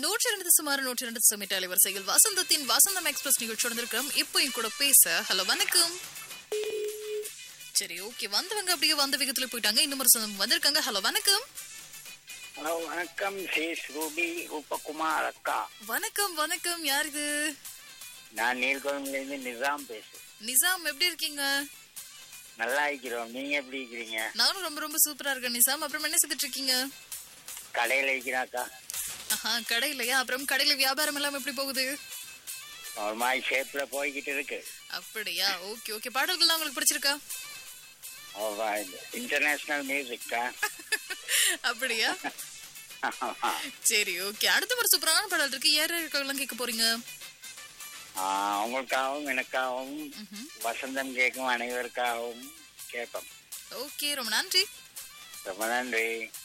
நூற்றி இரண்டு சுமார் நூற்றி இரண்டு சுமிட் அலைவரிசையில் வசந்தத்தின் வசந்தம் எக்ஸ்பிரஸ் நிகழ்ச்சி வந்திருக்கிறோம் இப்போ என் கூட பேச ஹலோ வணக்கம் சரி ஓகே வந்தவங்க அப்படியே வந்த விகத்துல போயிட்டாங்க இன்னும் ஒரு சொந்தம் வந்திருக்காங்க ஹலோ வணக்கம் ஹலோ வணக்கம் சேஷ் ரூபி ரூபகுமார் அக்கா வணக்கம் வணக்கம் யார் இது நான் நீர்கொழும்புல இருந்து நிசாம் பேசுறேன் நிசாம் எப்படி இருக்கீங்க நல்லா இருக்கிறோம் நீங்க எப்படி இருக்கிறீங்க நானும் ரொம்ப ரொம்ப சூப்பரா இருக்கேன் நிசாம் அப்புறம் என்ன செய்துட்டு இருக்கீங்க கடையில இருக்கிறாக்கா ஆஹா கடையிலயா அப்புறம் கடையில வியாபாரம் எல்லாம் எப்படி போகுது ஒரு மாதிரி ஷேப்ல போய்கிட்டு இருக்கு அப்படியா ஓகே ஓகே பாடல்கள்லாம் உங்களுக்கு பிடிச்சிருக்கா இன்டர்நேஷனல் மியூசிக்கா அப்படியா சரி ஓகே அடுத்த ஒரு சூப்பரான பாடல் இருக்கு யார் யாருக்கெல்லாம் கேட்க போறீங்க உங்களுக்காகவும் எனக்காகவும் ம்ஹும். வசந்தம் கேட்கும் அனைவருக்காகவும் கேட்போம் ஓகே ரொம்ப நன்றி ரொம்ப நன்றி